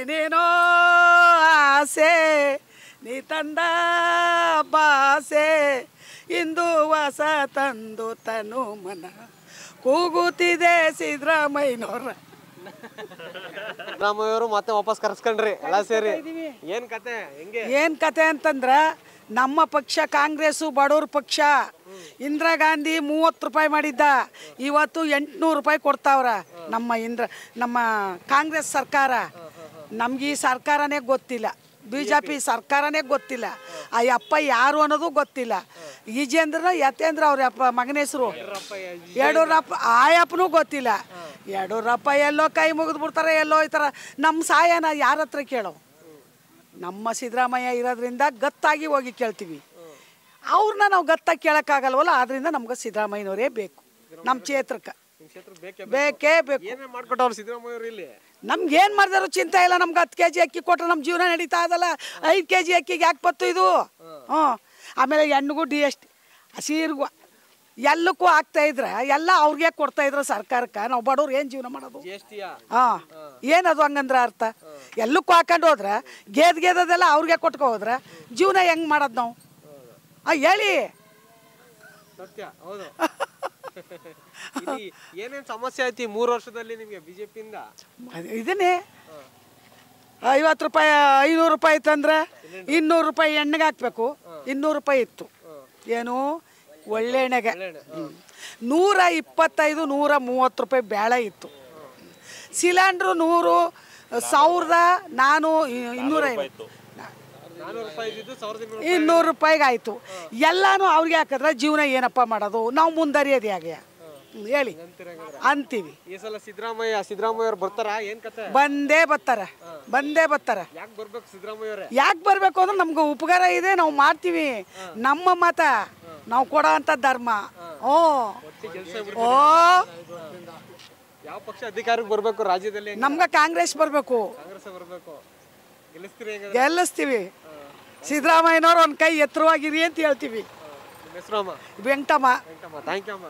ಏನೇನೋ ಆಸೆ ನೀ ತಂದ ಬಾಸೆ ಇಂದು ಹೊಸ ತಂದು ತನು ಮನ ಕೂಗುತ್ತಿದೆ ಸಿದ್ದರಾಮಯ್ಯನವ್ರ ಸಿದ್ದರಾಮಯ್ಯವರು ಮತ್ತೆ ವಾಪಸ್ ಕರ್ಸ್ಕೊಂಡ್ರಿ ಎಲ್ಲ ಸೇರಿ ಏನ್ ಕತೆ ಹೆಂಗೆ ಏನು ಕತೆ ಅಂತಂದ್ರೆ ನಮ್ಮ ಪಕ್ಷ ಕಾಂಗ್ರೆಸ್ಸು ಬಡವ್ರ ಪಕ್ಷ ಇಂದಿರಾ ಗಾಂಧಿ ಮೂವತ್ತು ರೂಪಾಯಿ ಮಾಡಿದ್ದ ಇವತ್ತು ಎಂಟುನೂರು ರೂಪಾಯಿ ಕೊಡ್ತಾವ್ರ ನಮ್ಮ ಇಂದ್ರ ನಮ್ಮ ಕಾಂಗ್ರೆಸ್ ಸರ್ಕಾರ ನಮ್ಗೆ ಈ ಸರ್ಕಾರನೇ ಗೊತ್ತಿಲ್ಲ ಬಿ ಜೆ ಪಿ ಸರ್ಕಾರನೇ ಗೊತ್ತಿಲ್ಲ ಆ ಅಪ್ಪ ಯಾರು ಅನ್ನೋದು ಗೊತ್ತಿಲ್ಲ ಈಜೇಂದ್ರ ಯತೇಂದ್ರ ಅವ್ರ ಅಪ್ಪ ಮಗನ ಹೆಸರು ಯಡೂರಪ್ಪ ಆ ಅಪ್ಪನೂ ಗೊತ್ತಿಲ್ಲ ಯಡೂರಪ್ಪ ಎಲ್ಲೋ ಕೈ ಮುಗಿದು ಬಿಡ್ತಾರೆ ಎಲ್ಲೋ ಈ ಥರ ನಮ್ಮ ಸಹಾಯನ ಯಾರ ಹತ್ರ ಕೇಳೋ ನಮ್ಮ ಸಿದ್ದರಾಮಯ್ಯ ಇರೋದ್ರಿಂದ ಗತ್ತಾಗಿ ಹೋಗಿ ಕೇಳ್ತೀವಿ ಅವ್ರನ್ನ ನಾವು ಗತ್ತಾಗಿ ಕೇಳೋಕ್ಕಾಗಲ್ವಲ್ಲ ಆದ್ರಿಂದ ನಮ್ಗೆ ಸಿದ್ದರಾಮಯ್ಯನವರೇ ಬೇಕು ನಮ್ಮ ಕ್ಷೇತ್ರಕ್ಕೆ ನಿಮ್ ಕ್ಷೇತ್ರ ಬೇಕೇ ಬೇಕೇ ಬೇಕು ಏನೇನ್ ಮಾಡ್ಕೊಟ್ಟವ್ರು ಸಿದ್ದರಾಮಯ್ಯವ್ರು ಇಲ್ಲಿ ನಮ್ಗೆ ಏನು ಮಾಡಿದಾರು ಚಿಂತೆ ಇಲ್ಲ ನಮ್ಗೆ ಹತ್ತು ಕೆ ಜಿ ಅಕ್ಕಿ ಕೊಟ್ಟರೆ ನಮ್ಮ ಜೀವನ ನಡೀತಾ ಇದಲ್ಲ ಐದು ಕೆ ಜಿ ಅಕ್ಕಿಗೆ ಯಾಕೆ ಬತ್ತು ಇದು ಹ್ಞೂ ಆಮೇಲೆ ಹೆಣ್ಣಿಗೂ ಡಿ ಎಸ್ ಟಿ ಸೀರ್ಗೂ ಎಲ್ಲಕ್ಕೂ ಆಗ್ತಾ ಇದ್ರೆ ಎಲ್ಲ ಅವ್ರಿಗೆ ಕೊಡ್ತಾ ಇದ್ರು ಸರ್ಕಾರಕ್ಕೆ ನಾವು ಬಡವ್ರು ಏನು ಜೀವನ ಮಾಡೋದು ಜಿ ಎಸ್ ಟಿಯ ಹಾಂ ಏನದು ಹಂಗಂದ್ರೆ ಅರ್ಥ ಎಲ್ಲಕ್ಕೂ ಹಾಕೊಂಡು ಹೋದ್ರೆ ಗೇದ್ ಗೇದದೆಲ್ಲ ಅವ್ರಿಗೆ ಕೊಟ್ಕೊ ಹೋದ್ರೆ ಜೀವನ ಹೆಂಗೆ ಮಾಡೋದು ನಾವು ಆ ಹೇಳಿ ಸತ್ಯ ಹೌದು ಇಲ್ಲಿ ಏನೇನ್ ಸಮಸ್ಯೆ ಆಯ್ತು ಈ ಮೂರು ವರ್ಷದಲ್ಲಿ ನಿಮ್ಗೆ ಬಿಜೆಪಿಯಿಂದ ಅದ್- ಇದನ್ನೇ ಐವತ್ತು ರೂಪಾಯಿ ಐನೂರು ರೂಪಾಯಿ ಇತ್ತಂದ್ರೆ ಇನ್ನೂರು ರೂಪಾಯಿ ಎಣ್ಣೆಗೆ ಹಾಕ್ಬೇಕು ಇನ್ನೂರು ರೂಪಾಯಿ ಇತ್ತು ಏನು ಒಳ್ಳೆ ಎಣ್ಣೆಗೆ ಹ್ಮ್. ನೂರ ಇಪ್ಪತ್ತೈದು ನೂರ ಮೂವತ್ತು ರೂಪಾಯಿ ಬೇಳೆ ಇತ್ತು ಸಿಲಿಂಡ್ರು ನೂರು ಸಾವಿರದ ನಾನು ಇನ್ನೂರೈವತ್ತು ನಾನೂರು ರೂಪಾಯಿ ಇದ್ದಿದ್ದು ಸಾವಿರದ ಇನ್ನೂರು ಇನ್ನೂರು ರೂಪಾಯಿಗೆ ಆಯಿತು ಎಲ್ಲಾನು ಅವ್ರಿಗೆ ಹಾಕಿದ್ರೆ ಜೀವನ ಏನಪ್ಪ ಮಾಡೋದು ನಾವು ಮುಂದರಿಯೋದು ಹೇಗೆ ಹ್ಮ್, ಹೇಳಿ ಅಂತೀವಿ ಈ ಸಲ ಸಿದ್ದರಾಮಯ್ಯ ಸಿದ್ದರಾಮಯ್ಯ ಅವ್ರು ಬರ್ತಾರಾ ಏನ್ ಕತೆ ಬಂದೇ ಬರ್ತಾರೆ ಬಂದೇ ಬರ್ತಾರೆ ಯಾಕೆ ಬರ್ಬೇಕು ಸಿದ್ದರಾಮಯ್ಯ ಅವರೇ ಯಾಕೆ ಬರಬೇಕು ಅಂದ್ರೆ ನಮ್ಗೆ ಉಪಕಾರ ಇದೆ ನಾವು ಮಾಡ್ತೀವಿ ನಮ್ಮ ಮತ ನಾವು ಕೊಡೋ ಅಂಥ ಧರ್ಮ ಓ ಕೆಲಸ ಓ ಯಾವ ಪಕ್ಷ ಅಧಿಕಾರಕ್ಕೆ ಬರ್ಬೇಕು ರಾಜ್ಯದಲ್ಲಿ ನಮ್ಗೆ ಕಾಂಗ್ರೆಸ್ ಬರಬೇಕು ಕಾಂಗ್ರೆಸ್ ಬರ್ಬೇಕು ಗೆಲ್ಲಿಸ್ತೀರಿ ಹೆಂಗ ಗೆಲ್ಲಿಸ್ತೀವಿ ಸಿದ್ದರಾಮಯ್ಯನವ್ರು ಒಂದು ಕೈ ಎತ್ತರವಾಗಿರಿ ಅಂತ ಹೇಳ್ತೀವಿ ನಿಮ್ಮ ಹೆಸರು ಅಮ್ಮ ವೆಂಕಟಮ್ಮ ವೆಂಕಟಮ್ಮ ಥ್ಯಾಂಕ್ ಯು ಅಮ್ಮ